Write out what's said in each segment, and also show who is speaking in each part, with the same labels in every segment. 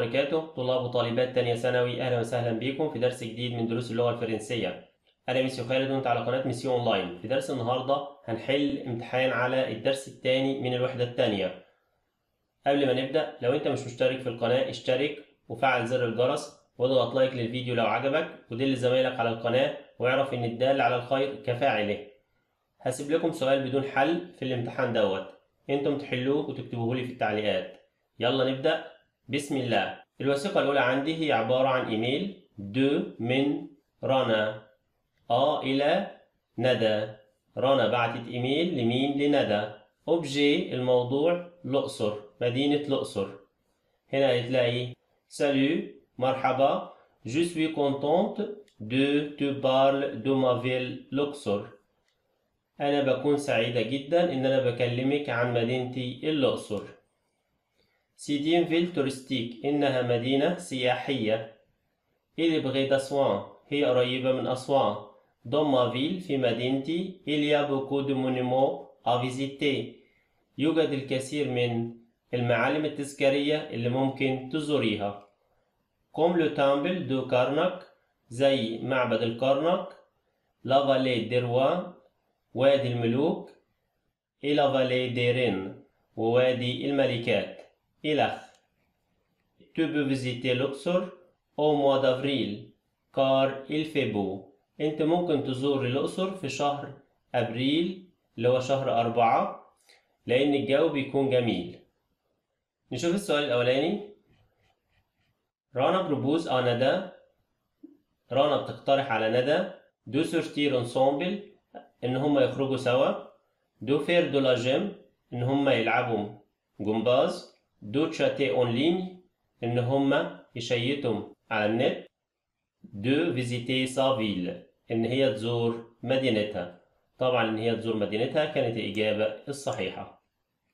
Speaker 1: وبركاته طلاب وطالبات تانية ثانوي أهلا وسهلا بكم في درس جديد من دروس اللغة الفرنسية أنا ميسيو خالد وأنت على قناة ميسيو أونلاين في درس النهاردة هنحل امتحان على الدرس الثاني من الوحدة الثانية قبل ما نبدأ لو أنت مش مشترك في القناة اشترك وفعل زر الجرس واضغط لايك للفيديو لو عجبك ودل زمايلك على القناة واعرف إن الدال على الخير كفاعله هسيب لكم سؤال بدون حل في الامتحان دوت انتم تحلوه وتكتبوه لي في التعليقات يلا نبدأ بسم الله الوثيقة الأولى عندي هي عبارة عن إيميل دو من رنا آ إلى ندى رنا بعتت إيميل لمين لندى أوبجي الموضوع الأقصر مدينة الأقصر هنا هتلاقي سالو مرحبا Je suis contente de te parler de ma ville الأقصر أنا بكون سعيدة جدا إن أنا بكلمك عن مدينتي الأقصر سيدي une ville touristique إنها مدينة سياحية Il est près d'Aswan هي قريبة من أسوان Dans ma ville في مدينتي il y a beaucoup de monuments à visiter يوجد الكثير من المعالم التذكارية اللي ممكن تزوريها comme le temple de Karnak زي معبد الكرنك La vallée des rois وادي الملوك et la vallée des reines ووادي الملكات إلخ Tu peux visiter l'Oxor au mois d'avril car il fait beau أنت ممكن تزور الأقصر في شهر أبريل اللي هو شهر أربعة لأن الجو بيكون جميل نشوف السؤال الأولاني رانا بروبوز أو ندى رانا بتقترح على ندى دو سورتير انسومبل إن هما يخرجوا سوا دو فير دو لا جيم إن هما يلعبوا جمباز دو تشاتي اون ليني إن هما يشيتوا على النت دو فيزيتي سا فيل إن هي تزور مدينتها طبعا إن هي تزور مدينتها كانت الإجابة الصحيحة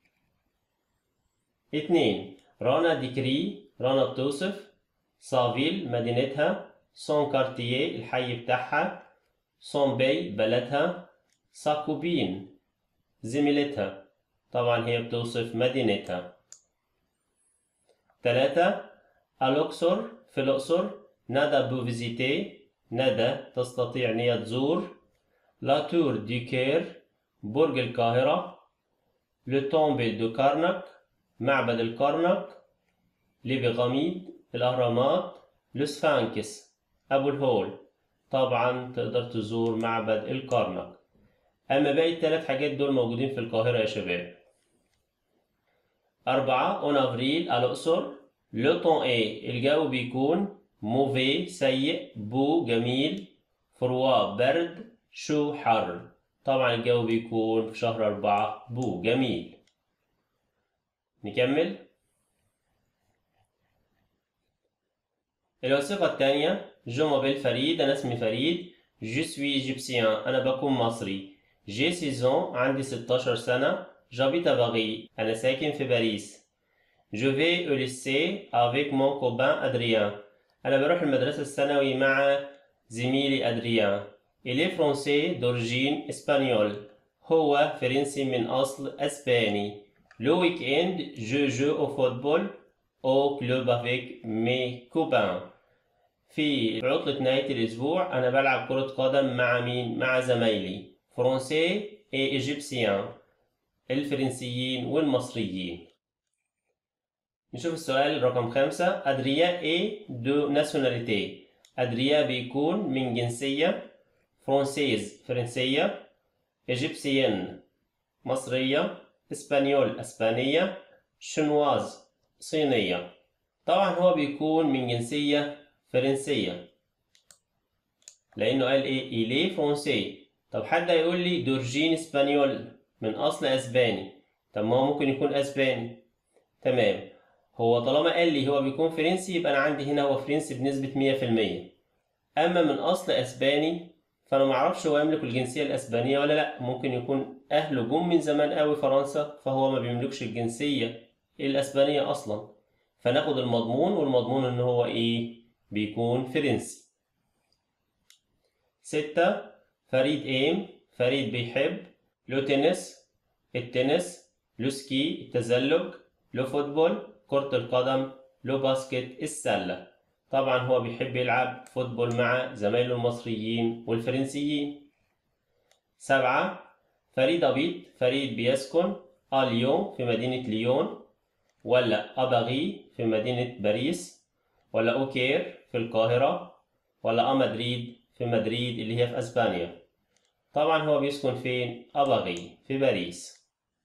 Speaker 1: اتنين رانا ديكري رانا بتوصف سافيل مدينتها سون كارتيه الحي بتاعها سون بي بلدها ساكوبين زميلتها طبعا هي بتوصف مدينتها ثلاثة الأقصر في الأقصر ندى بو فيزيتي ندى تستطيع أن هي تزور لا تور دي كير برج القاهرة لو تومبي دو كارنك معبد الكرنك لبغاميد الأهرامات لو سفانكس أبو الهول طبعا تقدر تزور معبد الكرنك أما باقي التلات حاجات دول موجودين في القاهرة يا شباب أربعة أون أفريل الأقصر لو طون إيه الجو بيكون موفي سيء بو جميل فروا برد شو حر طبعا الجو بيكون في شهر أربعة بو جميل نكمل الوثيقة الثانية جو مابيل فريد أنا اسمي فريد جو سوي إيجيبسيان أنا بكون مصري جي سيزون عندي 16 سنة جابيت باري أنا ساكن في باريس جو في au lycée avec mon copain Adrien أنا بروح المدرسة الثانوي مع زميلي أدريان Il est français d'origine espagnole هو فرنسي من أصل أسباني Le week-end je joue au football au club avec mes copains في عطلة نهاية الأسبوع أنا بلعب كرة قدم مع مين؟ مع زمايلي فرنسي et إيجيبسيان الفرنسيين والمصريين نشوف السؤال رقم خمسة أدريا إيه دو ناسيوناليتي أدريا بيكون من جنسية فرنسيز فرنسية إيجيبسيان مصرية إسبانيول أسبانية شنواز صينية طبعا هو بيكون من جنسية فرنسية لأنه قال إيه إيلي فرنسي طب حد هيقول لي دورجين اسبانيول من اصل اسباني طب ما هو ممكن يكون اسباني تمام هو طالما قال لي هو بيكون فرنسي يبقى انا عندي هنا هو فرنسي بنسبة 100% اما من اصل اسباني فانا معرفش هو يملك الجنسية الاسبانية ولا لا ممكن يكون اهله جم من زمان قوي فرنسا فهو ما بيملكش الجنسية الاسبانية اصلا فناخد المضمون والمضمون ان هو ايه بيكون فرنسي ستة فريد ايم فريد بيحب لو تنس التنس لو سكي التزلج لو فوتبول كرة القدم لو باسكت السلة طبعا هو بيحب يلعب فوتبول مع زمايله المصريين والفرنسيين سبعة فريد بيت فريد بيسكن ليون في مدينة ليون ولا أباغي في مدينة باريس ولا أوكير في القاهرة ولا أمادريد في مدريد اللي هي في أسبانيا طبعا هو بيسكن فين؟ أباغي في باريس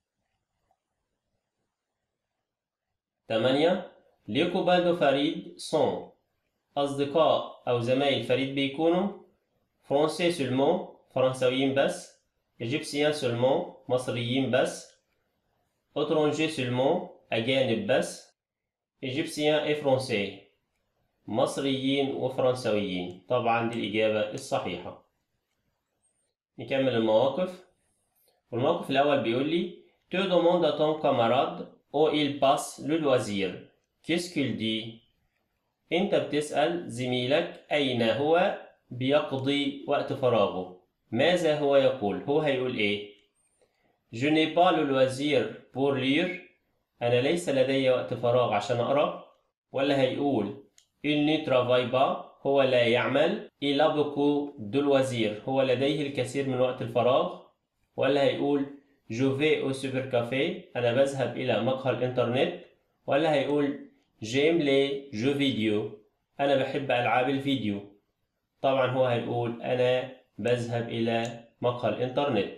Speaker 1: تمانية ليكوبالدو فريد سون أصدقاء أو زمايل فريد بيكونوا فرونسي سولمون فرنساويين بس إيجيبسيان سولمون مصريين بس أوترونجي سولمون أجانب بس إيجيبسيان إي فرونسي مصريين وفرنساويين طبعا دي الإجابة الصحيحة نكمل المواقف والموقف الأول بيقول لي Tu demandes à ton camarade où il passe le loisir. Qu'est-ce qu'il dit أنت بتسأل زميلك أين هو بيقضي وقت فراغه ماذا هو يقول هو هيقول إيه Je n'ai pas le loisir pour lire أنا ليس لدي وقت فراغ عشان أقرأ ولا هيقول Il ne travaille pas هو لا يعمل Il a beaucoup de loisirs هو لديه الكثير من وقت الفراغ ولا هيقول Je vais au supercafé أنا بذهب إلى مقهى الإنترنت ولا هيقول J'aime les jeux vidéo أنا بحب ألعاب الفيديو طبعا هو هيقول أنا بذهب إلى مقهى الإنترنت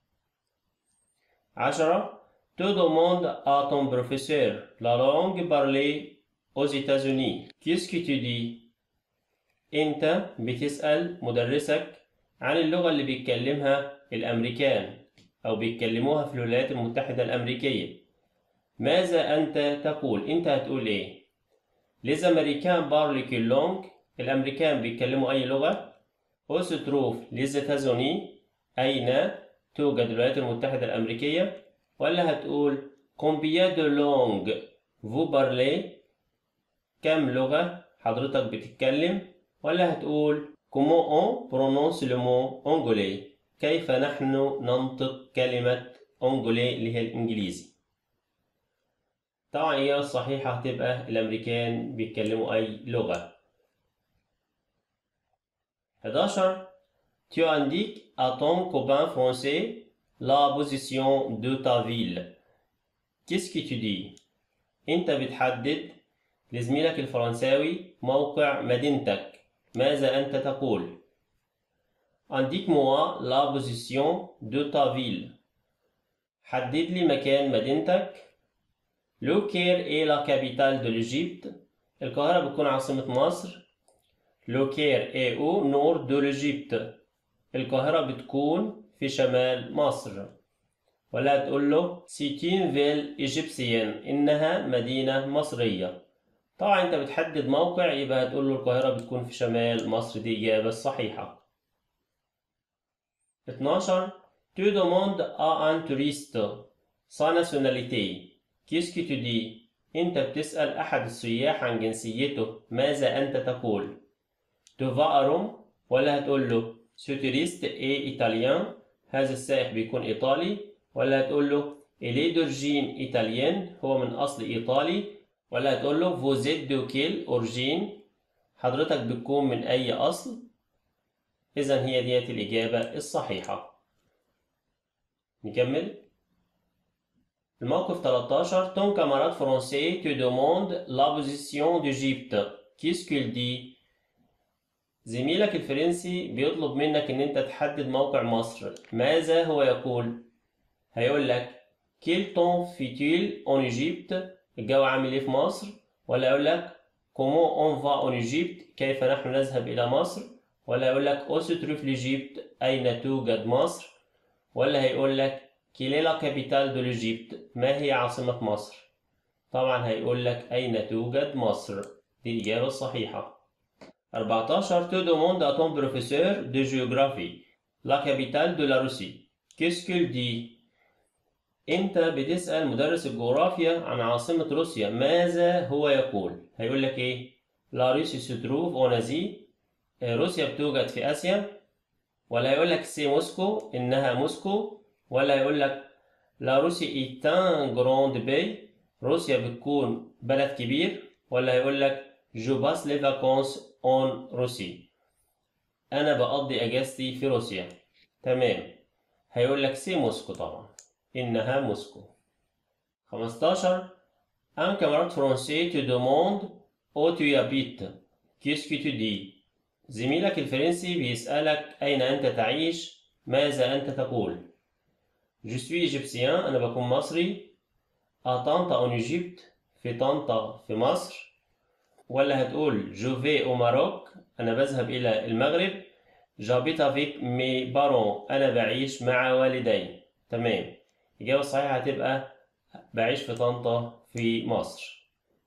Speaker 1: عشرة Tu demandes à ton professeur la langue parlée aux États-Unis. Qu'est-ce que tu dis؟ أنت بتسأل مدرسك عن اللغة اللي بيتكلمها الأمريكان أو بيتكلموها في الولايات المتحدة الأمريكية. ماذا أنت تقول؟ أنت هتقول إيه؟ Les Américains parlent quelle langue؟ الأمريكان بيتكلموا أي لغة؟ Où se trouvent les États-Unis؟ أين توجد الولايات المتحدة الأمريكية؟ ولا هتقول Combien de langues vous parlez؟ كم لغة حضرتك بتتكلم؟ ولا هتقول Comment on prononce le mot anglais؟ كيف نحن ننطق كلمة أنجولي اللي هي الإنجليزي؟ طبعا الإجابة الصحيحة هتبقى الأمريكان بيتكلموا أي لغة 11 Tu indiques à ton copain français la position de ta ville. Qu'est-ce que tu dis? أنت بتحدد لزميلك الفرنساوي موقع مدينتك. ماذا أنت تقول؟ Indique-moi la position de ta ville. حدد لي مكان مدينتك. Le Caire est la capitale de l'Égypte. القاهرة بتكون عاصمة مصر. Le Caire est au nord de l'Égypte. القاهرة بتكون في شمال مصر. ولا تقول له C'est une ville égyptienne. إنها مدينة مصرية. طبعا أنت بتحدد موقع يبقى هتقول له القاهرة بتكون في شمال مصر دي إجابة الصحيحة. 12. Tu demandes à un touriste sa nationalité. Qu'est-ce que tu dis؟ أنت بتسأل أحد السياح عن جنسيته ماذا أنت تقول؟ Tu vas à Rome ولا هتقول له Ce touriste est italien هذا السائح بيكون إيطالي ولا هتقول له Il est d'origine italienne هو من أصل إيطالي ولا هتقول له Vous êtes de quelle origine حضرتك بتكون من أي أصل إذا هي ديت الإجابة الصحيحة نكمل الموقف 13 Ton camarade français te demande la position d'Égypte. Qu'est-ce qu'il dit؟ زميلك الفرنسي بيطلب منك إن أنت تحدد موقع مصر. ماذا هو يقول؟ هيقول لك Quel temps fait-il en Égypte؟ الجو عامل إيه في مصر؟ ولا يقول لك Comment on va en Égypte؟ كيف نحن نذهب إلى مصر؟ ولا يقول لك Où se trouve l'Égypte؟ أين توجد مصر؟ ولا هيقول لك Quelle est la capitale de l'Égypte؟ ما هي عاصمة مصر؟ طبعا هيقول لك أين توجد مصر؟ دي الإجابة الصحيحة. 14 Tu demandes à ton professeur de géographie la capitale de la Russie. Qu'est-ce qu'il dit؟ أنت بتسأل مدرس الجغرافيا عن عاصمة روسيا ماذا هو يقول؟ هيقول لك إيه؟ La Russie se trouve en Asie. روسيا بتوجد في آسيا. ولا هيقول لك سي موسكو إنها موسكو. ولا يقول لك لا روسيا est un grand pays روسيا بتكون بلد كبير ولا هيقول لك جو باس لي فاكونس اون روسي انا بقضي اجازتي في روسيا تمام هيقول لك سي موسكو طبعا انها موسكو 15 un camarade français te demande où tu habites qu'est-ce que tu dis زميلك الفرنسي بيسألك أين أنت تعيش ماذا أنت تقول Je suis égyptien أنا بكون مصري à طنطا en Égypte في طنطا في مصر ولا هتقول je vais au Maroc أنا بذهب إلى المغرب j'habite avec mes parents أنا بعيش مع والدي تمام الإجابة الصحيحة هتبقى بعيش في طنطا في مصر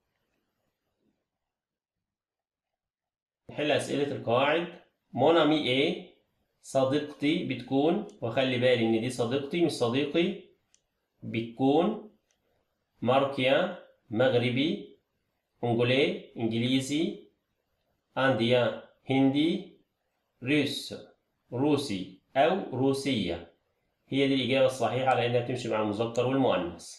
Speaker 1: نحل أسئلة القواعد mon ami est صديقتي بتكون وخلي بالي إن دي صديقتي مش صديقي بتكون ماروكيان مغربي انجولي انجليزي انديان هندي روس روسي او روسية هي دي الإجابة الصحيحة لأنها بتمشي مع المذكر والمؤنث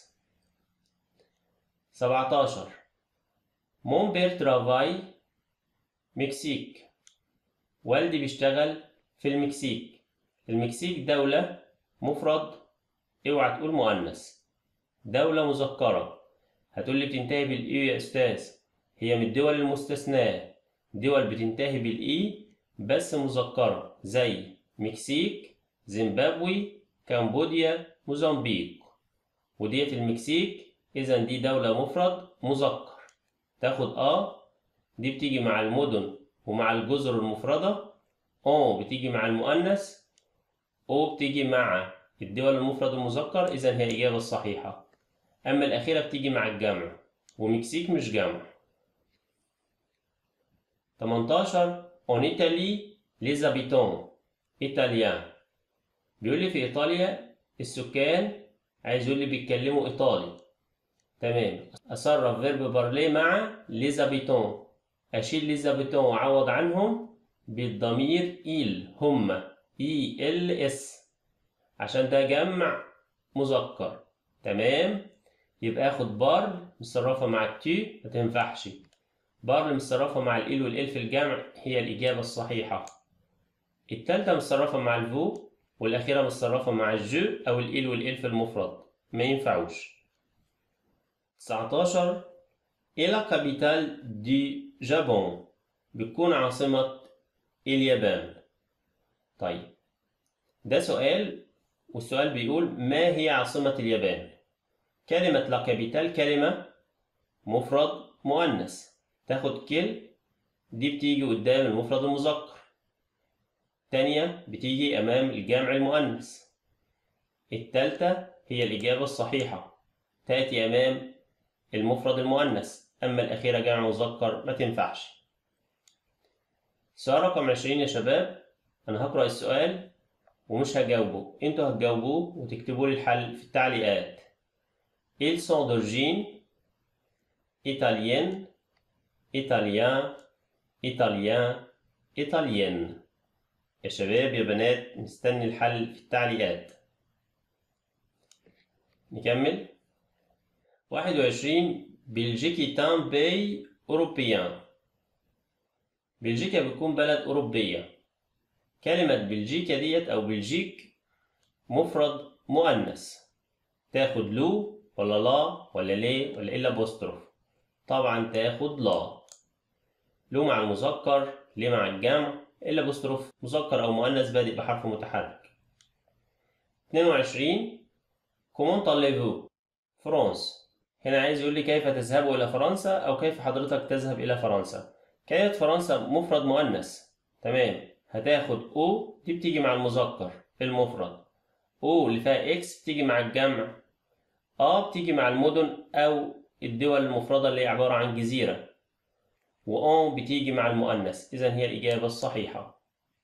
Speaker 1: 17 مون بير ترافاي مكسيك والدي بيشتغل في المكسيك المكسيك دولة مفرد اوعى تقول مؤنث دولة مذكرة هتقول لي بتنتهي بالإي يا أستاذ هي من الدول المستثناة دول بتنتهي بالإي بس مذكرة زي مكسيك زيمبابوي كمبوديا موزمبيق وديت المكسيك إذا دي دولة مفرد مذكر تاخد آ دي بتيجي مع المدن ومع الجزر المفردة أو بتيجي مع المؤنث أو بتيجي مع الدول المفرد المذكر إذا هي الإجابة الصحيحة أما الأخيرة بتيجي مع الجمع ومكسيك مش جمع 18 En Italie les habitants italiens بيقول لي في إيطاليا السكان عايز يقول لي بيتكلموا إيطالي تمام أصرف فيرب بارلي مع les habitants أشيل les habitants وأعوض عنهم بالضمير إيل هم إي إل إس عشان ده جمع مذكر تمام يبقى اخد بار مصرفة مع التي ما تنفعش بار مصرفة مع الإل والإل في الجمع هي الإجابة الصحيحة التالتة مصرفة مع الفو والأخيرة مصرفة مع الجو أو الإل والإل في المفرد ما ينفعوش 19 إلى كابيتال دي جابون بتكون عاصمة اليابان طيب ده سؤال والسؤال بيقول ما هي عاصمة اليابان كلمة لا كابيتال كلمة مفرد مؤنث تاخد كل دي بتيجي قدام المفرد المذكر تانية بتيجي أمام الجمع المؤنث التالتة هي الإجابة الصحيحة تأتي أمام المفرد المؤنث أما الأخيرة جمع مذكر ما تنفعش سؤال رقم عشرين يا شباب أنا هقرأ السؤال ومش هجاوبه انتوا هتجاوبوه وتكتبوا لي الحل في التعليقات Ils sont d'origine italienne, italien, italien, italienne. يا شباب يا بنات مستني الحل في التعليقات. نكمل. 21 بلجيكي تان بي أوروبيان. بلجيكا بتكون بلد أوروبية. كلمة بلجيكا ديت أو بلجيك مفرد مؤنث. تاخد لو ولا لا ولا ليه ولا إلا بوستروف طبعا تاخد لا لو مع المذكر ليه مع الجمع إلا بوستروف مذكر أو مؤنث بادئ بحرف متحرك 22 كومون طاليفو فرانس هنا عايز يقول لي كيف تذهب إلى فرنسا أو كيف حضرتك تذهب إلى فرنسا كلمة فرنسا مفرد مؤنث تمام هتاخد أو دي بتيجي مع المذكر المفرد أو اللي فيها إكس بتيجي مع الجمع اه بتيجي مع المدن او الدول المفردة اللي هي عبارة عن جزيرة وان بتيجي مع المؤنث اذا هي الاجابة الصحيحة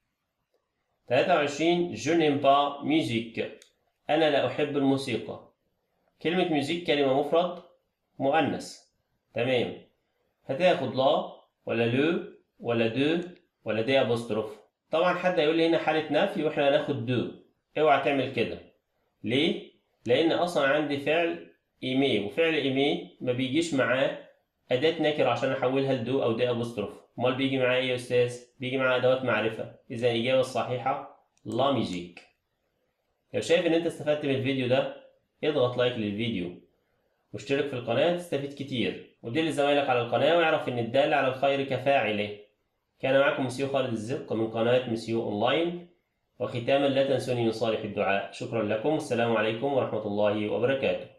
Speaker 1: 23 je n'aime pas musique انا لا احب الموسيقى كلمة ميوزيك كلمة مفرد مؤنث تمام هتاخد لا ولا لو ولا دو ولا دي ابوستروف طبعا حد هيقول لي هنا حالة نفي واحنا هناخد دو اوعى تعمل كده ليه لان اصلا عندي فعل ايمي وفعل ايمي ما بيجيش معاه أداة نكرة عشان أحولها لدو أو دي أبوستروف أمال بيجي معاه إيه يا أستاذ؟ بيجي معاه أدوات معرفة إذا الإجابة الصحيحة لاميجيك لو شايف إن أنت استفدت من الفيديو ده اضغط لايك للفيديو واشترك في القناة تستفيد كتير ودل لزمايلك على القناة واعرف إن الدال على الخير كفاعله كان معكم مسيو خالد الزق من قناة مسيو أونلاين وختاما لا تنسوني من صالح الدعاء شكرا لكم والسلام عليكم ورحمة الله وبركاته